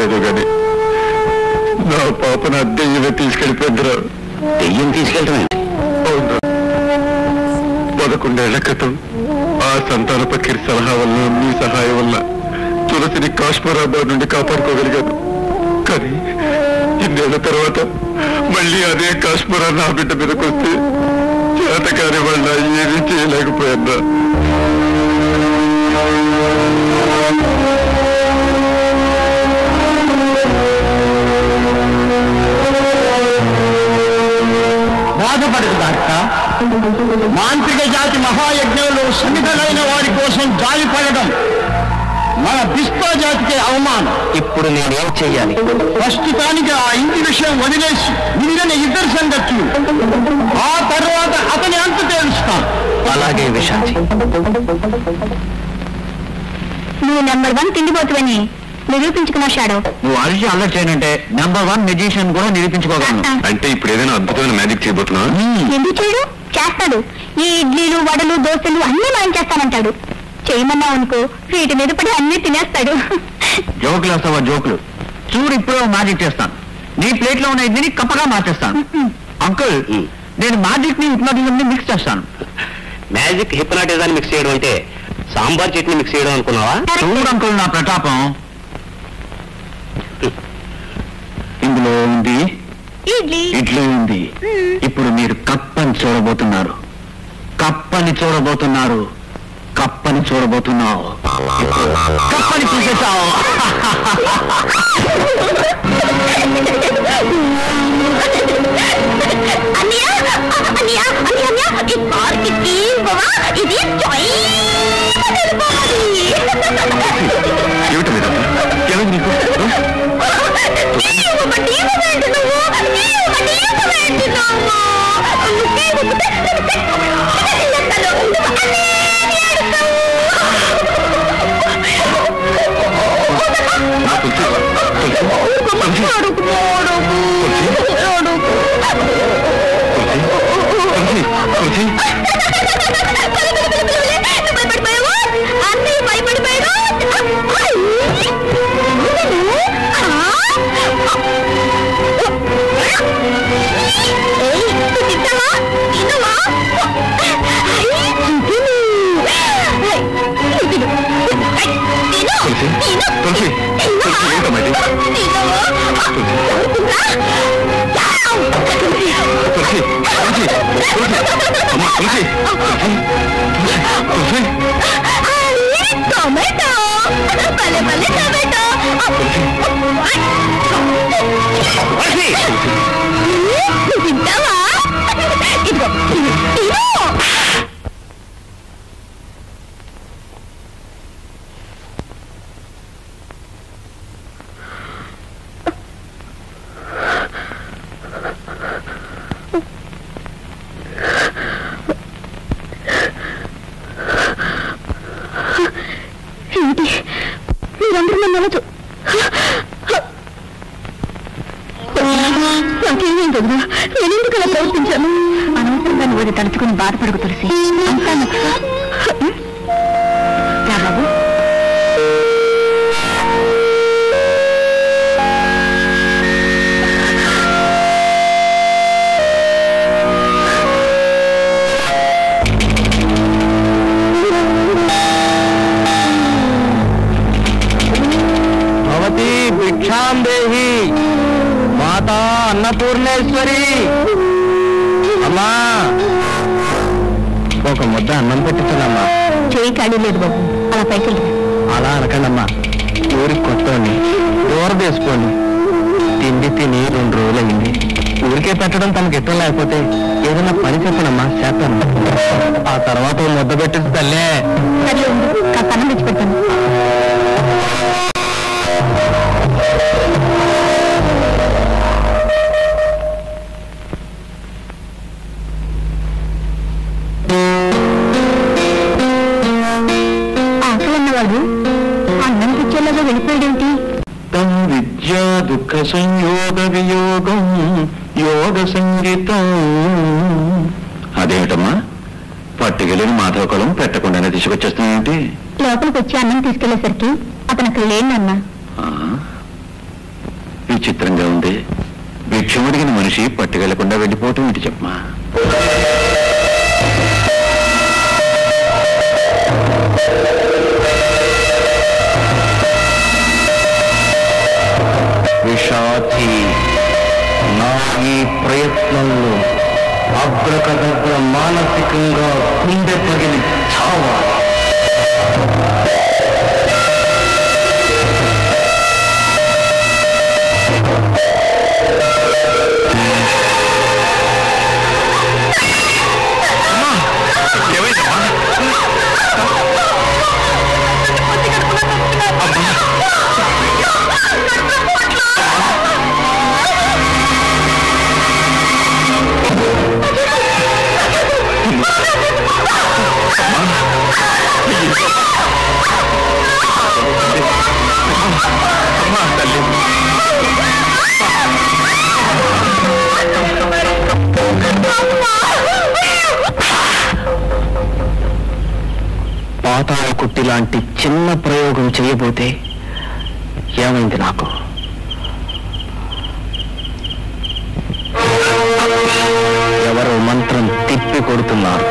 లేదు గాని నా పాపను అద్దెయ్యమే తీసుకెళ్ళిపోద్దురా దెయ్యం తీసుకెళ్ళటమే అవును పదకొండేళ్ల క్రితం ఆ సంతాన పక్కిరి సలహా వల్ల మీ సహాయం వల్ల తులసిని కాశ్మీరాబాద్ నుండి కాపాడుకోగలిగాను కానీ ఇన్నేళ్ల తర్వాత మళ్ళీ అదే కాశ్మీరా నా బిడ్డ మీదకి వస్తే చేతకాని వల్ల ఏమీ చేయలేకపోయాను బాధపడదు డాక్టర్ మాంత్రిక జాతి మహాయజ్ఞంలో సన్నిధులైన వారి కోసం జాలిపడడం మన బిస్తా జాతికి అవమానం ఇప్పుడు నేనేం చెయ్యాలి ప్రస్తుతానికి ఆ ఇంటి విషయం వదిలేసి మిగిలిన ఇద్దరు సంగతులు ఆ తర్వాత అతని అంత తేలుస్తాను అలాగే విశాంతి నువ్వు నెంబర్ వన్ తిండిపోతువని నిరూపించుకున్నా షాడో నువ్వు అరిచి అల్లరి చేయనంటే నెంబర్ వన్ మెజిషియన్ కూడా నిరూపించుకోగలను అంటే ఇప్పుడు ఏదైనా అద్భుతమైన మ్యాజిక్ చేయబోతున్నా ఎందుకు చేయడు చేస్తాడు ఈ ఇడ్లీలు వడలు దోశలు అన్ని మాయం చేస్తానంటాడు చేయమన్నావు అనుకో వీటి మీద పడి అన్ని తినేస్తాడు జోకులు వస్తావా జోకులు చూడు ఇప్పుడు మ్యాజిక్ చేస్తాను నీ ప్లేట్ లో ఉన్న ఇడ్లీని కప్పగా మార్చేస్తాను అంకుల్ నేను మ్యాజిక్ ని హిప్నాటిజం ని మిక్స్ చేస్తాను మ్యాజిక్ హిప్నాటిజాన్ని మిక్స్ చేయడం అంటే సాంబార్ చట్నీ మిక్స్ చేయడం అనుకున్నావా చూడు అంకుల్ నా ప్రతాపం ఇందులో ఉంది ఇడ్లీ ఇడ్లీ ఉంది ఇప్పుడు మీరు కప్పని చూడబోతున్నారు కప్పని చూడబోతున్నారు కప్పని చూడబోతున్నావు కప్పని చూసేసావు అన్నయ్య అన్నయ్య అన్నయ్య అన్నయ్య ఈ కార్కి తీసుకోవా ఇది చొయ్ ఏమిటి మీరు ఎలా నీకు తులసి తులసి తులసి ఏంటమ్మా ఇది తులసి తులసి తులసి అమ్మా తులసి తులసి తులసి టొమాటో భలే భలే టొమాటో నువ్వు తింటావా ఇదిగో తిను, తిను ఏంటి మీరందరూ నన్ను అనొద్దు నాకేమేం కదా నేను ఎందుకు అలా ప్రవర్తించాను అనవసరంగా నువ్వు అది తలుచుకుని బాధపడకు తులసి అంతా నాకు రా బాబు భవతి భిక్షాం దేహి మాతా అన్నపూర్ణేశ్వరి అమ్మా ఒక ముద్ద అన్నం పెట్టించదమ్మా చేయి ఖాళీ లేదు బాబు అలా పైకి వెళ్ళు. అలా అనకండమ్మా ఊరికి కొత్తోండి దూర తీసుకోండి తిండి తిని రెండు రోజులైంది ఊరికే పెట్టడం తనకి ఇష్టం లేకపోతే ఏదైనా పని చెప్పనమ్మా చేస్తాను ఆ తర్వాత ఓ ముద్ద పెట్టించి తల్లే సర్లే ఉండు కాస్త అన్నం తెచ్చి పెడతాను ఆకలి అన్నవాడు అన్నం తెచ్చేలాగా వెళ్ళిపోయాడేంటి తం విద్యా దుఃఖ సంయోగ వియోగం యోగ సంగీతం అదేమిటమ్మా పట్టుకెళ్ళిన మాధవకులం పెట్టకుండానే తీసుకొచ్చేస్తున్నాయంటే లోపలికి వచ్చి అన్నం తీసుకెళ్లేసరికి అతను అక్కడ లేనన్నా విచిత్రంగా ఉంది భిక్షం అడిగిన మనిషి పట్టుకెళ్లకుండా వెళ్ళిపోవటం ఇటు చెప్పమా విషాతి నా ఈ ప్రయత్నంలో అగ్రకదగ్ర మానసికంగా గుండె పగిలి చావాలి పాతాళ కుట్టి లాంటి చిన్న ప్రయోగం చేయబోతే ఏమైంది నాకు ఎవరో మంత్రం తిప్పి కొడుతున్నారు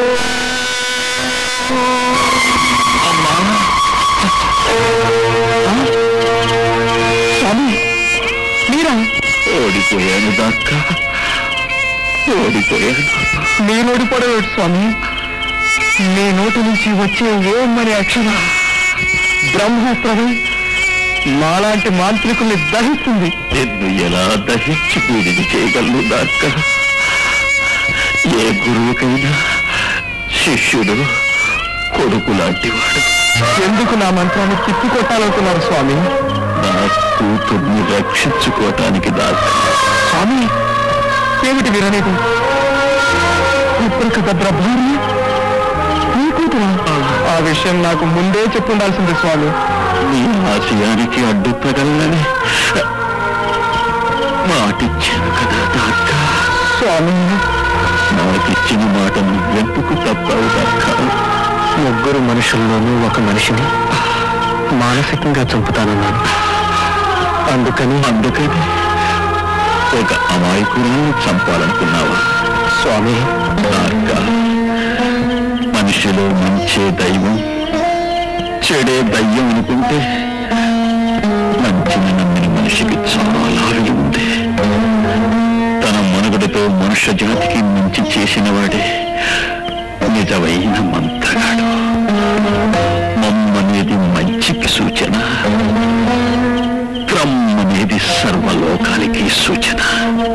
స్వామి మీరా ఓడిపోయాను దాక్క ఓడిపోయాను నేను ఓడిపోవడం స్వామి మీ నోటి నుంచి వచ్చే ఓం అనే అక్షరం బ్రహ్మాస్త్రమే మాలాంటి మాంత్రికుల్ని దహిస్తుంది నిన్ను ఎలా దహించి వీడిని చేయగలను దాక్క ఏ గురువుకైనా శిష్యుడు కొడుకు లాంటివాడు ఎందుకు నా మంత్రాన్ని తిప్పికొట్టాలనుకున్నారు స్వామి నా కూతుర్ని రక్షించుకోవటానికి దాక్క స్వామి ఏమిటి వీరనేది ఇప్పటికి దద్ర భార్య మీ కూతురా ఆ విషయం నాకు ముందే చెప్పుండాల్సింది స్వామి నీ ఆశయానికి అడ్డు తగలని మాటిచ్చాను కదా దాక్క స్వామి నాకిచ్చిన మాట నువ్వెందుకు తప్పవు దాక్క ముగ్గురు మనుషుల్లోనూ ఒక మనిషిని మానసికంగా చంపుతానన్నాను అందుకని అందుకని ఒక అమాయకురాన్ని చంపాలనుకున్నావా స్వామి దాక్క మనిషిలో మంచే దైవం చెడే దయ్యం అనుకుంటే మంచిని నమ్మిన మనిషికి చాలా విలువ ఉంది తన మనుగడతో మనుష్య జాతికి మంచి చేసిన వాడే నిజమైన మంత్రగాడు మమ్మనేది మంచికి సూచన క్రమ్ అనేది సర్వలోకానికి సూచన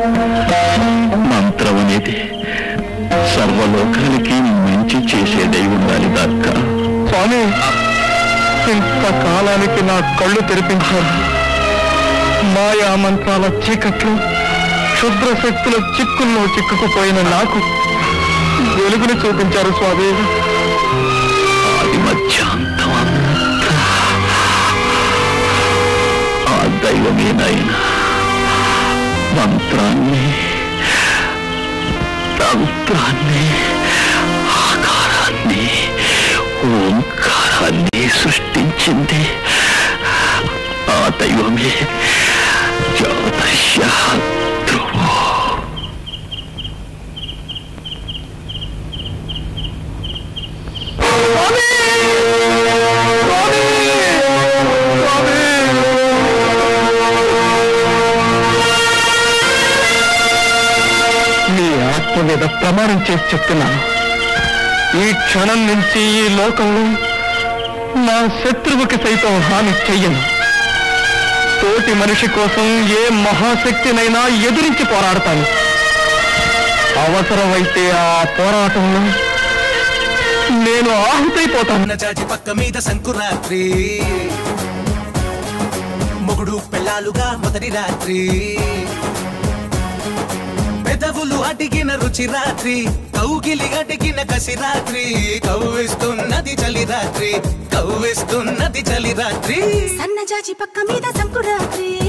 మంత్రం అనేది సర్వలోకానికి మంచి చేసేదై ఉండాలి దాకా స్వామి ఇంతకాలానికి నా కళ్ళు తెరిపించారు మాయా మంత్రాల చీకట్లు క్షుద్ర శక్తుల చిక్కుల్లో చిక్కుకుపోయిన నాకు వెలుగుని చూపించారు స్వామి ఆది మధ్యాంతం అంతా ఆ దైవమేనైనా మంత్రాన్ని తంత్రాన్ని ఆకారాన్ని ఓంకారాన్ని సృష్టించింది ఆ దైవమే జ్యోతిష్య ధ్రువో మీ ఆత్మ మీద ప్రమాణం చేసి చెప్తున్నాను ఈ క్షణం నుంచి ఈ లోకంలో నా శత్రువుకి సైతం హాని చెయ్యను తోటి మనిషి కోసం ఏ మహాశక్తినైనా ఎదిరించి పోరాడతాను అవసరమైతే ఆ పోరాటంలో నేను ఆహుతైపోతాను చాచి పక్క మీద సంకురాత్రి మొగుడు పెళ్ళాలుగా మొదటి రాత్రి పెదవులు అడిగిన రుచి రాత్రి కౌగిలి అడిగిన కసి రాత్రి కవ్విస్తున్నది చలి రాత్రి కవ్విస్తున్నది చలి రాత్రి సన్నజాజి పక్క మీద సంకురాత్రి